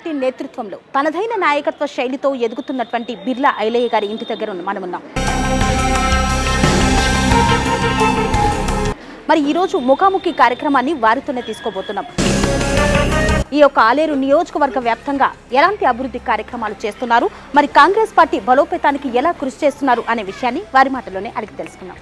Party నేతృత్వంలో తనదైన నాయకత్వ శైలితో ఎదుగుతున్నటువంటి బిర్లా ఐలయ్య గారి ఇంటి దగ్గర ఉన్న- మనమున్నాం మరి ఈరోజు ముఖాముఖి కార్యక్రమాన్ని వారితోనే తీసుకోబోతున్నాం ఈ యొక్క ఆలేరు నియోజకవర్గ వ్యాప్తంగా ఎలాంటి అభివృద్ధి కార్యక్రమాలు చేస్తున్నారు మరి కాంగ్రెస్ పార్టీ బలోపేతానికి ఎలా కృషి చేస్తున్నారు అనే విషయాన్ని వారి మాటలోనే అడిగి తెలుసుకున్నాం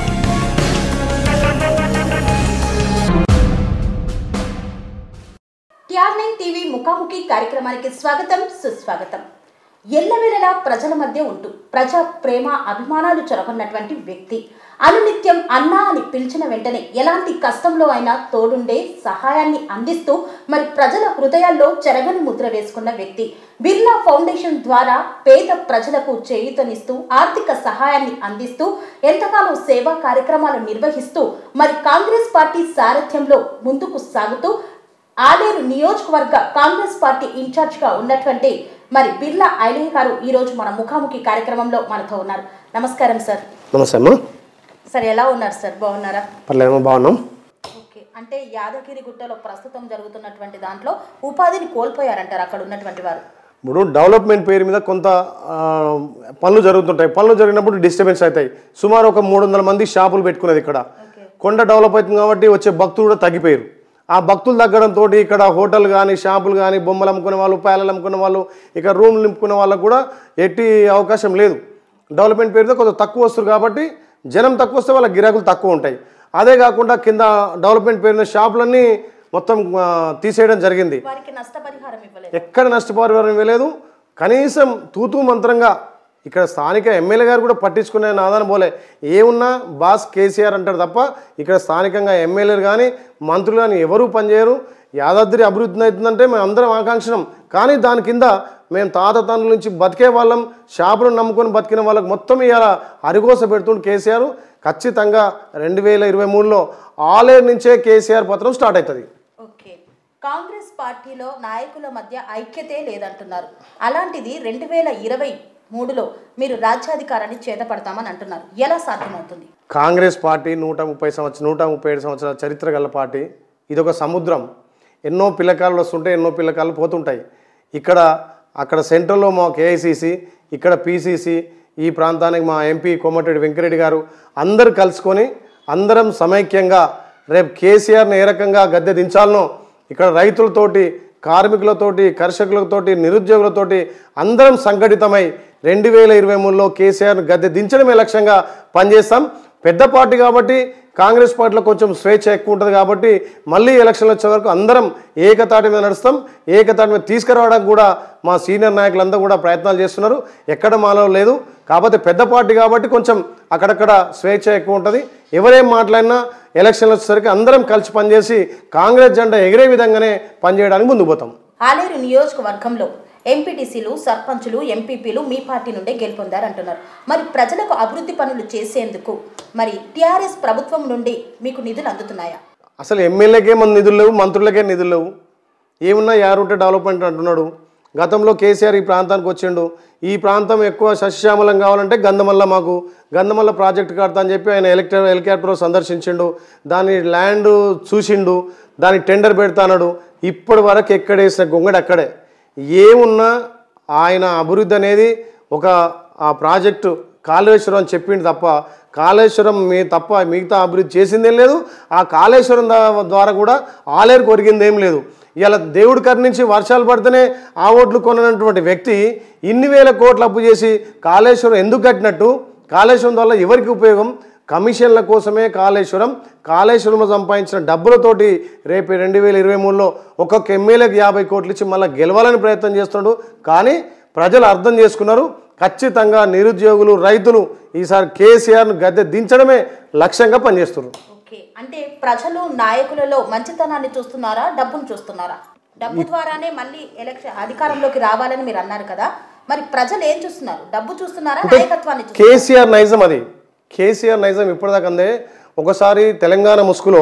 టిఆర్ నైన్ టీవీ ముఖాముఖి కార్యక్రమానికి స్వాగతం సుస్వాగతం ఎల్లవేళలా ప్రజల మధ్య ఉంటూ ప్రజా ప్రేమ అభిమానాలు చొరగొన్నటువంటి వ్యక్తి అనునిత్యం అన్నా అని పిలిచిన వెంటనే ఎలాంటి కష్టంలో అయినా తోడుండే సహాయాన్ని అందిస్తూ మరి ప్రజల హృదయాల్లో చెరగని ముద్ర వేసుకున్న వ్యక్తి బిర్లా ఫౌండేషన్ ద్వారా పేద ప్రజలకు చేయూతనిస్తూ ఆర్థిక సహాయాన్ని అందిస్తూ ఎంతకాలం సేవా కార్యక్రమాలు నిర్వహిస్తూ మరి కాంగ్రెస్ పార్టీ సారథ్యంలో ముందుకు సాగుతూ ఆలేరు నియోజకవర్గ కాంగ్రెస్ పార్టీ ఇన్ఛార్జ్ గా ఉన్నటువంటి మరి బిర్లా ఐలయ్య గారు ఈ రోజు మన ముఖాముఖి కార్యక్రమంలో మనతో ఉన్నారు నమస్కారం సార్ నమస్తే అమ్మా సార్ ఎలా ఉన్నారు సార్ బాగున్నారా పర్లేదమ్మా బాగున్నాం ఓకే అంటే యాదగిరి గుట్టలో ప్రస్తుతం జరుగుతున్నటువంటి దాంట్లో ఉపాధిని కోల్పోయారంటారు అక్కడ ఉన్నటువంటి వారు ఇప్పుడు డెవలప్మెంట్ పేరు మీద కొంత ఆ, పనులు జరుగుతుంటాయి పనులు జరిగినప్పుడు డిస్టర్బెన్స్ అవుతాయి సుమారు ఒక మూడు వందల మంది షాపులు పెట్టుకునేది ఇక్కడ కొండ డెవలప్ అవుతుంది కాబట్టి వచ్చే భక్తులు కూడా తగ్గిపోయారు ఆ భక్తులు తగ్గడంతో ఇక్కడ హోటల్ కానీ షాపులు కానీ బొమ్మలు అమ్ముకునే వాళ్ళు పేలలు అమ్ముకునే వాళ్ళు ఇక రూమ్లు నింపుకునే వాళ్ళకు కూడా ఎట్టి అవకాశం లేదు డెవలప్మెంట్ పేరుతో కొంచెం తక్కువ వస్తారు కాబట్టి జనం తక్కువ వస్తే వాళ్ళ గిరాకులు తక్కువ ఉంటాయి అదే కాకుండా కింద డెవలప్మెంట్ పేరున షాపులన్నీ మొత్తం ఆ, తీసేయడం జరిగింది వారికి నష్టపరిహారం ఇవ్వలేదు ఎక్కడ నష్టపరిహారం ఇవ్వలేదు కనీసం తూతూ మంత్రంగా ఇక్కడ స్థానిక ఎమ్మెల్యే గారు కూడా పట్టించుకునే నాదాన పోలే ఏమున్నా బాస్ కేసీఆర్ అంటారు తప్ప ఇక్కడ స్థానికంగా ఎమ్మెల్యేలు కానీ మంత్రులు కానీ ఎవరూ పనిచేయరు యాదాద్రి అభివృద్ధి అవుతుందంటే మేము అందరం ఆకాంక్షణం కానీ దాని కింద మేము తాత తండ్రుల నుంచి బతికే వాళ్ళం షాపులను నమ్ముకొని బతికిన వాళ్ళకి మొత్తం ఇవాళ అరిగోస పెడుతుండు కేసీఆర్ ఖచ్చితంగా రెండు వేల ఇరవై మూడులో ఆలేరు నుంచే కేసీఆర్ పత్రం స్టార్ట్ అవుతుంది ఓకే కాంగ్రెస్ పార్టీలో నాయకుల మధ్య ఐక్యతే లేదంటున్నారు అలాంటిది రెండు వేల ఇరవై మూడులో మీరు రాజ్యాధికారాన్ని చేతపడతామని అంటున్నారు ఎలా సాధ్యమవుతుంది కాంగ్రెస్ పార్టీ నూట ముప్పై సంవత్సరం నూట ముప్పై ఏడు సంవత్సరాల చరిత్ర గల పార్టీ ఇదొక సముద్రం ఎన్నో పిల్లకాయలు వస్తుంటాయి ఎన్నో పిల్లకాయలు పోతుంటాయి ఇక్కడ అక్కడ సెంట్రల్లో మా కేఐసిసి ఇక్కడ పిసిసి ఈ ప్రాంతానికి మా ఎంపీ కోమటిరెడ్డి వెంకరెడ్డి గారు అందరు కలుసుకొని అందరం సమైక్యంగా రేపు కేసీఆర్ని ఏ రకంగా గద్దె దించాలనో ఇక్కడ రైతులతోటి కార్మికులతోటి కర్షకులతోటి నిరుద్యోగులతోటి అందరం సంఘటితమై రెండు వేల ఇరవై మూడులో కేసీఆర్ను గద్దె దించడమే లక్ష్యంగా పనిచేస్తాం పెద్ద పార్టీ కాబట్టి కాంగ్రెస్ పార్టీలో కొంచెం స్వేచ్ఛ ఎక్కువ ఉంటుంది కాబట్టి మళ్ళీ ఎలక్షన్లు వచ్చే వరకు అందరం ఏకతాటి మీద నడుస్తాం ఏకతాటి మీద తీసుకురావడానికి కూడా మా సీనియర్ నాయకులందరూ కూడా ప్రయత్నాలు చేస్తున్నారు ఎక్కడ మాలో లేదు కాకపోతే పెద్ద పార్టీ కాబట్టి కొంచెం అక్కడక్కడ స్వేచ్ఛ ఎక్కువ ఉంటుంది ఎవరేం మాట్లాడినా ఎలక్షన్లు వచ్చేసరికి అందరం కలిసి పనిచేసి కాంగ్రెస్ జెండా ఎగిరే విధంగానే పనిచేయడానికి ముందుకు పోతాం ఆలేరు నియోజకవర్గంలో ఎంపీటీసీలు సర్పంచులు ఎంపీపీలు మీ పార్టీ నుండే గెలుపొందారంటున్నారు మరి ప్రజలకు అభివృద్ధి పనులు చేసేందుకు మరి టీఆర్ఎస్ ప్రభుత్వం నుండి మీకు నిధులు అందుతున్నాయా అసలు ఎమ్మెల్యేకే మన నిధులు లేవు మంత్రులకే నిధులు లేవు ఏమున్నా యారుంటే డెవలప్మెంట్ అంటున్నాడు గతంలో కేసీఆర్ ఈ ప్రాంతానికి వచ్చిండు ఈ ప్రాంతం ఎక్కువ సస్యశ్యామలం కావాలంటే గంధమల్ల మాకు గంధమల్ల ప్రాజెక్ట్ కడతా అని చెప్పి ఆయన ఎలక్ట్ర హెలికాప్టర్ సందర్శించిండు దాని ల్యాండ్ చూసిండు దాని టెండర్ పెడతానడు ఇప్పటి వరకు ఎక్కడేసిన గొంగడి అక్కడే ఏమున్నా ఆయన అభివృద్ధి అనేది ఒక ఆ ప్రాజెక్టు కాళేశ్వరం అని చెప్పిండు తప్ప కాళేశ్వరం మీ తప్ప మిగతా అభివృద్ధి చేసిందేం లేదు ఆ కాళేశ్వరం దా- ద్వారా కూడా ఆలేరు కొరిగింది ఏం లేదు ఇలా దేవుడి కర్ నుంచి వర్షాలు పడితేనే ఆ ఓట్లు కొననటువంటి వ్యక్తి ఇన్ని వేల కోట్లు అప్పు చేసి కాళేశ్వరం ఎందుకు కట్టినట్టు కాళేశ్వరం వల్ల ఎవరికి ఉపయోగం కమిషన్ల కోసమే కాళేశ్వరం కాళేశ్వరంలో సంపాదించిన డబ్బులతోటి రేపు రెండు వేల ఇరవై మూడులో ఒక్కొక్క ఎమ్మెల్యేకి యాభై కోట్లు ఇచ్చి మళ్ళీ గెలవాలని ప్రయత్నం చేస్తున్నాడు కానీ ప్రజలు అర్థం చేసుకున్నారు ఖచ్చితంగా నిరుద్యోగులు రైతులు ఈసారి కేసీఆర్ను గద్దె దించడమే లక్ష్యంగా పనిచేస్తున్నారు ఓకే అంటే ప్రజలు నాయకులలో మంచితనాన్ని చూస్తున్నారా డబ్బును చూస్తున్నారా డబ్బు ద్వారానే మళ్ళీ ఎలక్షన్ అధికారంలోకి రావాలని మీరు అన్నారు కదా మరి ప్రజలు ఏం చూస్తున్నారు డబ్బు చూస్తున్నారా నాయకత్వాన్ని చూస్తున్నారా కేసీఆర్ నైజం అది కేసీఆర్ నైజం ఇప్పటిదాకా అందే ఒకసారి తెలంగాణ ముసుగులో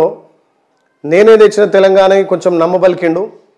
నేనే తెచ్చిన తెలంగాణకి కొంచెం నమ్మబలికిండు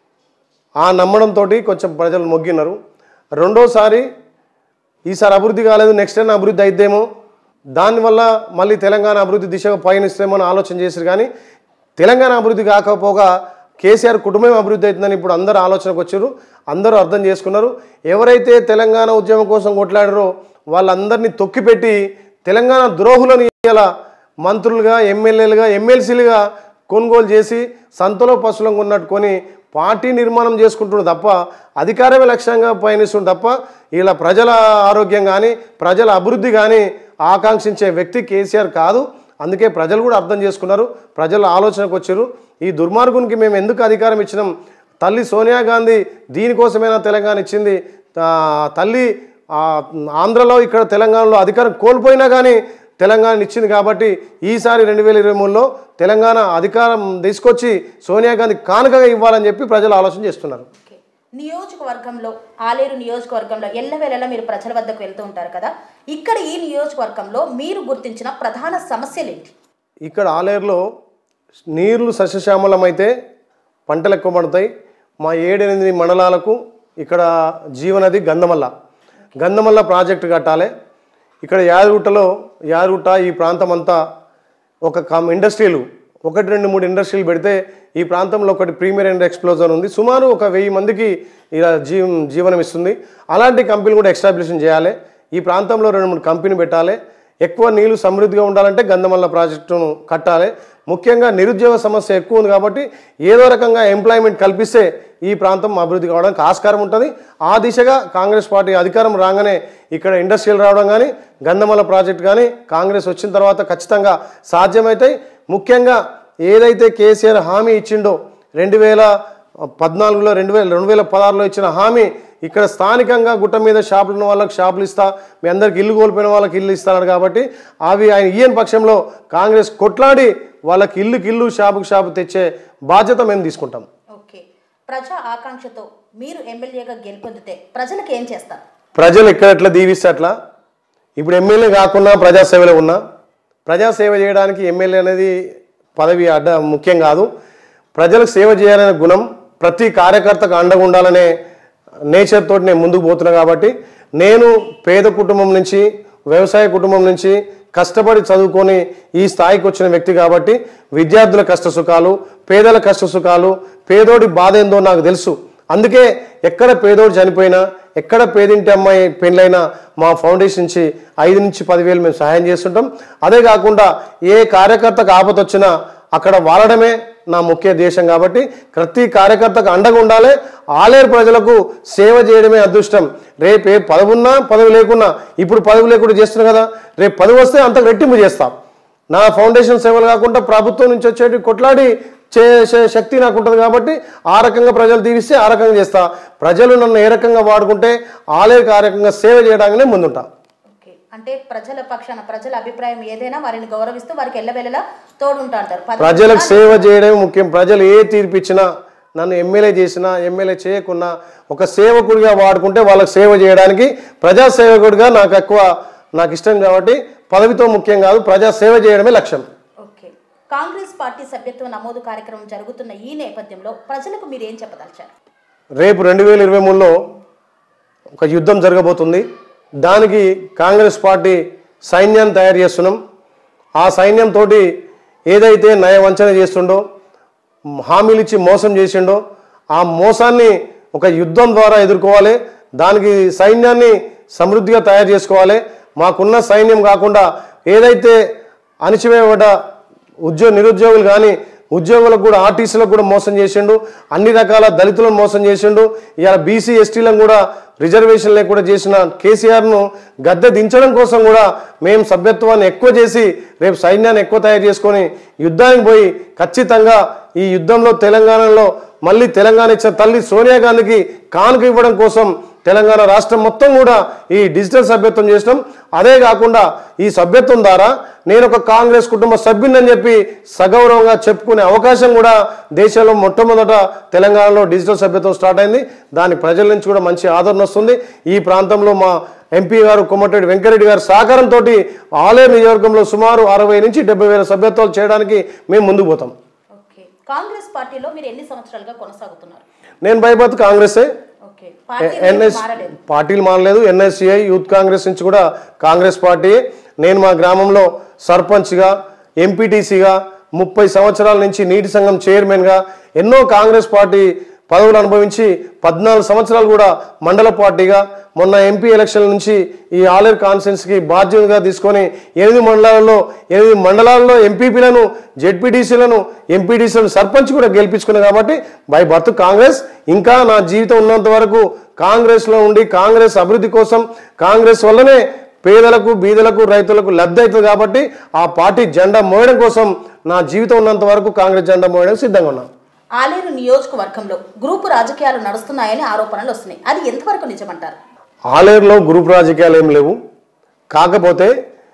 ఆ నమ్మడంతో కొంచెం ప్రజలు మొగ్గినారు రెండోసారి ఈసారి అభివృద్ధి కాలేదు నెక్స్ట్ టైం అభివృద్ధి అయిద్దేమో దానివల్ల మళ్ళీ తెలంగాణ అభివృద్ధి దిశగా పయనిస్తేమో అని ఆలోచన చేశారు కానీ తెలంగాణ అభివృద్ధి కాకపోగా కేసీఆర్ కుటుంబం అభివృద్ధి అవుతుందని ఇప్పుడు అందరూ ఆలోచనకు వచ్చారు అందరూ అర్థం చేసుకున్నారు ఎవరైతే తెలంగాణ ఉద్యమం కోసం కొట్లాడారో వాళ్ళందరినీ తొక్కిపెట్టి తెలంగాణ ద్రోహులను ఇలా మంత్రులుగా ఎమ్మెల్యేలుగా ఎమ్మెల్సీలుగా కొనుగోలు చేసి సంతలో పశువులం కొన్నట్టుకొని పార్టీ నిర్మాణం చేసుకుంటున్నారు తప్ప అధికారమే లక్ష్యంగా పయనిస్తుంది తప్ప ఇలా ప్రజల ఆరోగ్యం కానీ ప్రజల అభివృద్ధి కానీ ఆకాంక్షించే వ్యక్తి కేసీఆర్ కాదు అందుకే ప్రజలు కూడా అర్థం చేసుకున్నారు ప్రజల ఆలోచనకు వచ్చారు ఈ దుర్మార్గునికి మేము ఎందుకు అధికారం ఇచ్చినాం తల్లి సోనియా గాంధీ దీనికోసమైనా తెలంగాణ ఇచ్చింది ఆ, తల్లి ఆ, ఆంధ్రలో ఇక్కడ తెలంగాణలో అధికారం కోల్పోయినా కానీ తెలంగాణ ఇచ్చింది కాబట్టి ఈసారి రెండు వేల ఇరవై మూడులో తెలంగాణ అధికారం తీసుకొచ్చి సోనియా గాంధీ కానుకగా ఇవ్వాలని చెప్పి ప్రజలు ఆలోచన చేస్తున్నారు ఓకే. నియోజకవర్గంలో ఆలేరు నియోజకవర్గంలో ఎల్లవేళలా మీరు ప్రజల వద్దకు వెళ్తూ ఉంటారు కదా ఇక్కడ ఈ నియోజకవర్గంలో మీరు గుర్తించిన ప్రధాన సమస్యలు ఏంటి ఇక్కడ ఆలేరులో నీళ్లు సస్యశ్యామలమైతే పంటలు ఎక్కువ పడతాయి మా ఏడెనిమిది మండలాలకు ఇక్కడ జీవనది గంధమల్ల గంధమల్ల ప్రాజెక్టు కట్టాలి ఇక్కడ యాదగుట్టలో యాదగుట్ట ఈ ప్రాంతం అంతా ఒక కమ్ ఇండస్ట్రీలు ఒకటి రెండు మూడు ఇండస్ట్రీలు పెడితే ఈ ప్రాంతంలో ఒకటి ప్రీమియర్ అండ్ ఎక్స్ప్లోజన్ ఉంది సుమారు ఒక వెయ్యి మందికి ఇలా జీ జీవనం ఇస్తుంది అలాంటి కంపెనీలు కూడా ఎస్టాబ్లిషన్ చేయాలి ఈ ప్రాంతంలో రెండు మూడు కంపెనీ పెట్టాలి ఎక్కువ నీళ్లు సమృద్ధిగా ఉండాలంటే గంధమల్ల ప్రాజెక్టును కట్టాలి ముఖ్యంగా నిరుద్యోగ సమస్య ఎక్కువ ఉంది కాబట్టి ఏదో రకంగా ఎంప్లాయ్మెంట్ కల్పిస్తే ఈ ప్రాంతం అభివృద్ధి కావడానికి ఆస్కారం ఉంటుంది ఆ దిశగా కాంగ్రెస్ పార్టీ అధికారం రాగానే ఇక్కడ ఇండస్ట్రియల్ రావడం కానీ గంధమల్ల ప్రాజెక్ట్ కానీ కాంగ్రెస్ వచ్చిన తర్వాత ఖచ్చితంగా సాధ్యమవుతాయి ముఖ్యంగా ఏదైతే కేసీఆర్ హామీ ఇచ్చిండో రెండు వేల పద్నాలుగులో రెండు వేల రెండు వేల పదహారులో ఇచ్చిన హామీ ఇక్కడ స్థానికంగా గుట్ట మీద షాపులు ఉన్న వాళ్ళకి షాపులు ఇస్తా మీ అందరికి ఇల్లు కోల్పోయిన వాళ్ళకి ఇల్లు ఇస్తాడు కాబట్టి అవి ఆయన ఈయన పక్షంలో కాంగ్రెస్ కొట్లాడి వాళ్ళకి ఇల్లుకి ఇల్లు షాపుకి షాపు తెచ్చే బాధ్యత మేము తీసుకుంటాం ఓకే ప్రజా ఆకాంక్షతో మీరు ఎమ్మెల్యేగా గెలుపొందితే ప్రజలకు ఏం చేస్తారు ప్రజలు ఎక్కడ ఎట్లా దీవిస్తే అట్లా ఇప్పుడు ఎమ్మెల్యే కాకుండా ప్రజాసేవలో ఉన్నా ప్రజాసేవ చేయడానికి ఎమ్మెల్యే అనేది పదవి అడ్డ ముఖ్యం కాదు ప్రజలకు సేవ చేయాలనే గుణం ప్రతి కార్యకర్తకు అండగా ఉండాలనే నేచర్ తోటి నేను ముందుకు పోతున్నా కాబట్టి నేను పేద కుటుంబం నుంచి వ్యవసాయ కుటుంబం నుంచి కష్టపడి చదువుకొని ఈ స్థాయికి వచ్చిన వ్యక్తి కాబట్టి విద్యార్థుల కష్ట సుఖాలు పేదల కష్ట సుఖాలు పేదోడి బాధ ఏందో నాకు తెలుసు అందుకే ఎక్కడ పేదోడు చనిపోయినా ఎక్కడ పేదింటి అమ్మాయి పెళ్ళైనా మా ఫౌండేషన్ నుంచి ఐదు నుంచి పదివేలు మేము సహాయం చేస్తుంటాం అదే కాకుండా ఏ కార్యకర్తకు ఆపత వచ్చినా అక్కడ వాడడమే నా ముఖ్య దేశం కాబట్టి ప్రతి కార్యకర్తకు అండగా ఉండాలి ఆలేరు ప్రజలకు సేవ చేయడమే అదృష్టం రేపు ఏ పదవి ఉన్నా పదవి లేకున్నా ఇప్పుడు పదవి లేకుండా చేస్తున్నాం కదా రేపు పదవి వస్తే అంతకు రెట్టింపు చేస్తాం నా ఫౌండేషన్ సేవలు కాకుండా ప్రభుత్వం నుంచి వచ్చేటి కొట్లాడి చేసే శక్తి నాకు ఉంటుంది కాబట్టి ఆ రకంగా ప్రజలు దీవిస్తే ఆ రకంగా చేస్తా ప్రజలు నన్ను ఏ రకంగా వాడుకుంటే ఆలయకు ఆ రకంగా సేవ చేయడానికే ముందుంటా ఓకే అంటే ప్రజల పక్షాన ప్రజల అభిప్రాయం ఏదైనా వారిని గౌరవిస్తూ వారికి ఎల్లవేళలా తోడుంటా అంటారు పదవి ప్రజలకు సేవ చేయడమే ముఖ్యం ప్రజలు ఏ తీర్పు ఇచ్చినా నన్ను ఎమ్మెల్యే చేసినా ఎమ్మెల్యే చేయకున్నా ఒక సేవకుడిగా వాడుకుంటే వాళ్ళకి సేవ చేయడానికి ప్రజా సేవకుడిగా నాకు ఎక్కువ నాకు ఇష్టం కాబట్టి పదవితో ముఖ్యం కాదు ప్రజా సేవ చేయడమే లక్ష్యం ఓకే కాంగ్రెస్ పార్టీ సభ్యత్వ నమోదు కార్యక్రమం జరుగుతున్న ఈ నేపథ్యంలో ప్రజలకు మీరు ఏం చెప్పదలిచారు రేపు రెండు వేల ఇరవై మూడులో ఒక యుద్ధం జరగబోతుంది దానికి కాంగ్రెస్ పార్టీ సైన్యాన్ని తయారు చేస్తున్నాం ఆ సైన్యంతో ఏదైతే నయవంచన చేస్తుండో హామీలు ఇచ్చి మోసం చేసిండో ఆ మోసాన్ని ఒక యుద్ధం ద్వారా ఎదుర్కోవాలి దానికి సైన్యాన్ని సమృద్ధిగా తయారు చేసుకోవాలి మాకున్న సైన్యం కాకుండా ఏదైతే అణిచివేయబడ్డ ఉద్యోగ నిరుద్యోగులు కానీ ఉద్యోగులకు కూడా ఆర్టీసీలకు కూడా మోసం చేసిండు అన్ని రకాల దళితులను మోసం చేసిండు ఇవాళ బీసీ ఎస్టీలను కూడా రిజర్వేషన్ లేకుండా చేసిన కేసీఆర్ను గద్దె దించడం కోసం కూడా మేము సభ్యత్వాన్ని ఎక్కువ చేసి రేపు సైన్యాన్ని ఎక్కువ తయారు చేసుకొని యుద్ధానికి పోయి ఖచ్చితంగా ఈ యుద్ధంలో తెలంగాణలో మళ్ళీ తెలంగాణ ఇచ్చిన తల్లి సోనియా గాంధీకి కానుక ఇవ్వడం కోసం తెలంగాణ రాష్ట్రం మొత్తం కూడా ఈ డిజిటల్ సభ్యత్వం చేసినాం అదే కాకుండా ఈ సభ్యత్వం ద్వారా నేను ఒక కాంగ్రెస్ కుటుంబ సభ్యుని చెప్పి సగౌరవంగా చెప్పుకునే అవకాశం కూడా దేశంలో మొట్టమొదట తెలంగాణలో డిజిటల్ సభ్యత్వం స్టార్ట్ అయింది దాని ప్రజల నుంచి కూడా మంచి ఆదరణ వస్తుంది ఈ ప్రాంతంలో మా ఎంపీ గారు కొమ్మటిరెడ్డి వెంకరెడ్డి గారి సహకారంతో ఆలయ నియోజకవర్గంలో సుమారు అరవై నుంచి డెబ్బై వేల సభ్యత్వాలు చేయడానికి మేము ముందుకు పోతాం ఓకే కాంగ్రెస్ పార్టీలో మీరు ఎన్ని సంవత్సరాలుగా కొనసాగుతున్నారు నేను భయపడదు కాంగ్రెసే ఓకే పార్టీ ఎన్ఎస్ మారలేదు పార్టీలు మారలేదు ఎన్ఎస్సిఐ యూత్ కాంగ్రెస్ నుంచి కూడా కాంగ్రెస్ పార్టీ నేను మా గ్రామంలో సర్పంచ్గా ఎంపీటీసీగా ముప్పై సంవత్సరాల నుంచి నీటి సంఘం చైర్మన్గా ఎన్నో కాంగ్రెస్ పార్టీ పదవులు అనుభవించి పద్నాలుగు సంవత్సరాలు కూడా మండల పార్టీగా మొన్న ఎంపీ ఎలక్షన్ నుంచి ఈ ఆలేరు కాన్ఫరెన్స్కి బాధ్యతగా తీసుకొని ఎనిమిది మండలాల్లో ఎనిమిది మండలాల్లో ఎంపీపీలను జెడ్పీటీసీలను ఎంపీటీసీలను సర్పంచ్ కూడా గెలిపించుకున్నాను కాబట్టి బై బర్త్ కాంగ్రెస్ ఇంకా నా జీవితం ఉన్నంత వరకు కాంగ్రెస్లో ఉండి కాంగ్రెస్ అభివృద్ధి కోసం కాంగ్రెస్ వల్లనే పేదలకు బీదలకు రైతులకు లబ్ధి అవుతుంది కాబట్టి ఆ పార్టీ జెండా మోయడం కోసం నా జీవితం ఉన్నంత వరకు కాంగ్రెస్ జెండా మోయడానికి సిద్ధంగా ఉన్నాను ఆలేరు నియోజకవర్గంలో గ్రూపు రాజకీయాలు నడుస్తున్నాయని ఆరోపణలు వస్తున్నాయి అది ఎంతవరకు నిజమంటారు ఆలేరులో గ్రూప్ రాజకీయాలు ఏం లేవు కాకపోతే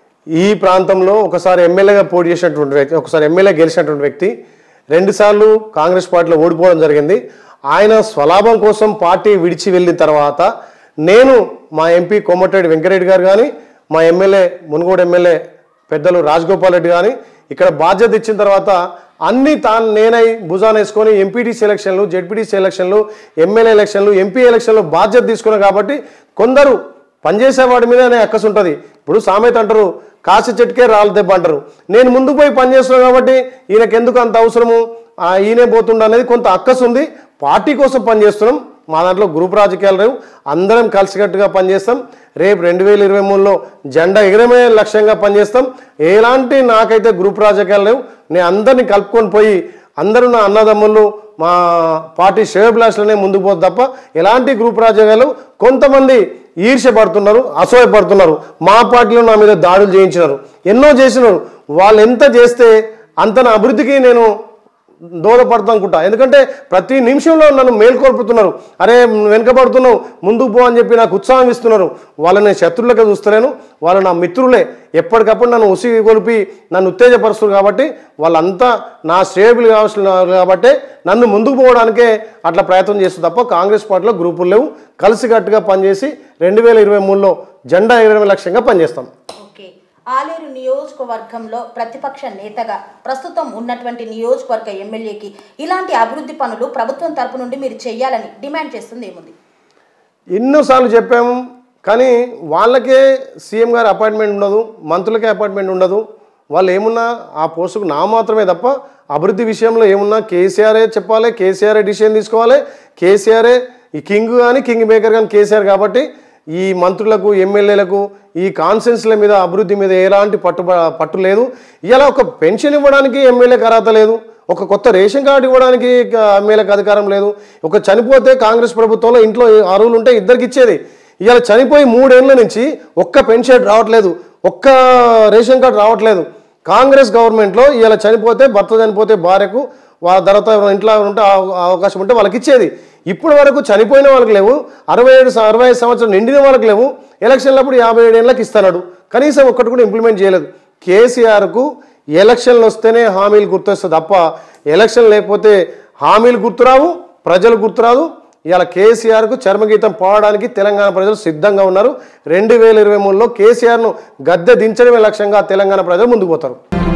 ఈ ప్రాంతంలో ఒకసారి ఎమ్మెల్యేగా పోటీ చేసినటువంటి వ్యక్తి ఒకసారి ఎమ్మెల్యే గెలిచినటువంటి వ్యక్తి రెండుసార్లు కాంగ్రెస్ పార్టీలో ఓడిపోవడం జరిగింది ఆయన స్వలాభం కోసం పార్టీ విడిచి వెళ్ళిన తర్వాత నేను మా ఎంపీ కోమటిరెడ్డి వెంకరెడ్డి గారు కానీ మా ఎమ్మెల్యే మునుగోడు ఎమ్మెల్యే పెద్దలు రాజగోపాల్ రెడ్డి కానీ ఇక్కడ బాధ్యత ఇచ్చిన తర్వాత అన్ని తాను నేనై భుజాన్ వేసుకొని ఎంపీటీసీ ఎలక్షన్లు జెడ్పీటీసీ ఎలక్షన్లు ఎమ్మెల్యే ఎలక్షన్లు ఎంపీ ఎలక్షన్లు బాధ్యత తీసుకున్నాను కాబట్టి కొందరు పనిచేసే వాడి మీదనే అక్కసు ఉంటుంది ఇప్పుడు సామెత అంటారు కాసి చెట్టుకే రాళ్ళ దెబ్బ అంటారు నేను ముందుకు పోయి పనిచేస్తున్నాను కాబట్టి ఈయనకి ఎందుకు అంత అవసరము ఆ, ఈయనే పోతుండ అనేది కొంత అక్కసు ఉంది పార్టీ కోసం పనిచేస్తున్నాం మా దాంట్లో గ్రూప్ రాజకీయాలు లేవు అందరం కలిసికట్టుగా పనిచేస్తాం రేపు రెండు వేల ఇరవై మూడులో జెండా ఎగరమే లక్ష్యంగా పనిచేస్తాం ఎలాంటి నాకైతే గ్రూప్ రాజకీయాలు లేవు నేను అందరినీ కలుపుకొని పోయి అందరూ నా అన్నదమ్ముళ్ళు మా పార్టీ శ్రేయభిలాషులనే ముందుకు పోదు తప్ప ఎలాంటి గ్రూప్ రాజకీయాలు కొంతమంది ఈర్ష్య పడుతున్నారు అసూయ పడుతున్నారు మా పార్టీలో నా మీద దాడులు చేయించినారు ఎన్నో చేసినారు వాళ్ళు ఎంత చేస్తే అంత నా అభివృద్ధికి నేను దోహదపడతా అనుకుంటా ఎందుకంటే ప్రతి నిమిషంలో నన్ను మేల్కొల్పుతున్నారు అరే నువ్వు వెనుకబడుతున్నావు ముందుకు పో అని చెప్పి నాకు ఉత్సాహం ఇస్తున్నారు వాళ్ళని నేను శత్రువులకే చూస్తలేను వాళ్ళు నా మిత్రులే ఎప్పటికప్పుడు నన్ను ఉసిగి కొలిపి నన్ను ఉత్తేజపరుస్తారు కాబట్టి వాళ్ళంతా నా శ్రేయబులు కావాల్సిన కాబట్టి నన్ను ముందుకు పోవడానికే అట్లా ప్రయత్నం చేస్తుంది తప్ప కాంగ్రెస్ పార్టీలో గ్రూపులు లేవు కలిసికట్టుగా పనిచేసి రెండు వేల ఇరవై మూడులో జెండా ఇరవై లక్ష్యంగా పనిచేస్తాం ఓకే ఆలేరు నియోజకవర్గంలో ప్రతిపక్ష నేతగా ప్రస్తుతం ఉన్నటువంటి నియోజకవర్గ ఎమ్మెల్యేకి ఇలాంటి అభివృద్ధి పనులు ప్రభుత్వం తరపు నుండి మీరు చేయాలని డిమాండ్ చేస్తుంది ఏముంది ఎన్నోసార్లు చెప్పాము కానీ వాళ్ళకే సీఎం గారి అపాయింట్మెంట్ ఉండదు మంత్రులకే అపాయింట్మెంట్ ఉండదు వాళ్ళు ఏమున్నా ఆ పోస్టుకు నా మాత్రమే తప్ప అభివృద్ధి విషయంలో ఏమున్నా కేసీఆరే చెప్పాలి కేసీఆరే డిసిషన్ తీసుకోవాలి కేసీఆరే ఈ కింగ్ కానీ కింగ్ మేకర్ కానీ కేసీఆర్ కాబట్టి ఈ మంత్రులకు ఎమ్మెల్యేలకు ఈ కాన్సెన్స్ల మీద అభివృద్ధి మీద ఎలాంటి పట్టు పట్టు లేదు ఇలా ఒక పెన్షన్ ఇవ్వడానికి ఎమ్మెల్యేకి అర్హత లేదు ఒక కొత్త రేషన్ కార్డు ఇవ్వడానికి ఎమ్మెల్యేకి అధికారం లేదు ఒక చనిపోతే కాంగ్రెస్ ప్రభుత్వంలో ఇంట్లో అరువులు ఉంటే ఇద్దరికి ఇచ్చేది ఇవాళ చనిపోయి మూడేళ్ల నుంచి ఒక్క పెన్షన్ రావట్లేదు ఒక్క రేషన్ కార్డు రావట్లేదు కాంగ్రెస్ గవర్నమెంట్లో ఇవాళ చనిపోతే భర్త చనిపోతే భార్యకు వాళ్ళ తర్వాత ఎవరైనా ఇంట్లో ఎవరు ఉంటే ఆ- ఆ అవకాశం ఉంటే వాళ్ళకి ఇచ్చేది ఇప్పటి వరకు చనిపోయిన వాళ్ళకి లేవు అరవై ఏడు స- అరవై ఐదు సంవత్సరం నిండిన వాళ్ళకి లేవు ఎలక్షన్లప్పుడు యాభై ఏడు ఏళ్ళకి ఇస్తున్నాడు కనీసం ఒక్కటి కూడా ఇంప్లిమెంట్ చేయలేదు కేసీఆర్కు ఎలక్షన్లు వస్తేనే హామీలు గుర్తొస్తుంది తప్ప ఎలక్షన్ లేకపోతే హామీలు గుర్తురావు ప్రజలు గుర్తురాదు ఇవాళ కేసీఆర్కు చర్మగీతం పాడడానికి తెలంగాణ ప్రజలు సిద్ధంగా ఉన్నారు రెండు వేల ఇరవై మూడులో కేసీఆర్ను గద్దె దించడమే లక్ష్యంగా తెలంగాణ ప్రజలు ముందుకు పోతారు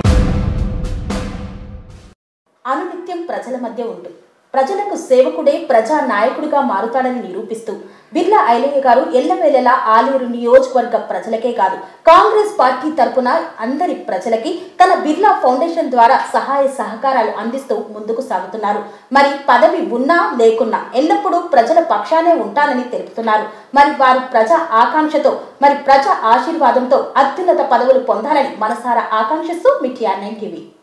అనునిత్యం ప్రజల మధ్య ఉంటూ ప్రజలకు సేవకుడే ప్రజా నాయకుడిగా మారుతాడని నిరూపిస్తూ బిర్లా ఐలయ్య గారు ఎల్లవేళలా ఆలేరు నియోజకవర్గ ప్రజలకే కాదు కాంగ్రెస్ పార్టీ తరపున అందరి ప్రజలకి తన బిర్లా ఫౌండేషన్ ద్వారా సహాయ సహకారాలు అందిస్తూ ముందుకు సాగుతున్నారు మరి పదవి ఉన్నా లేకున్నా ఎల్లప్పుడూ ప్రజల పక్షానే ఉంటానని తెలుపుతున్నారు మరి వారు ప్రజా ఆకాంక్షతో మరి ప్రజా ఆశీర్వాదంతో అత్యున్నత పదవులు పొందాలని మనసారా ఆకాంక్షిస్తూ మిటిఆర్ నైన్ టీవీ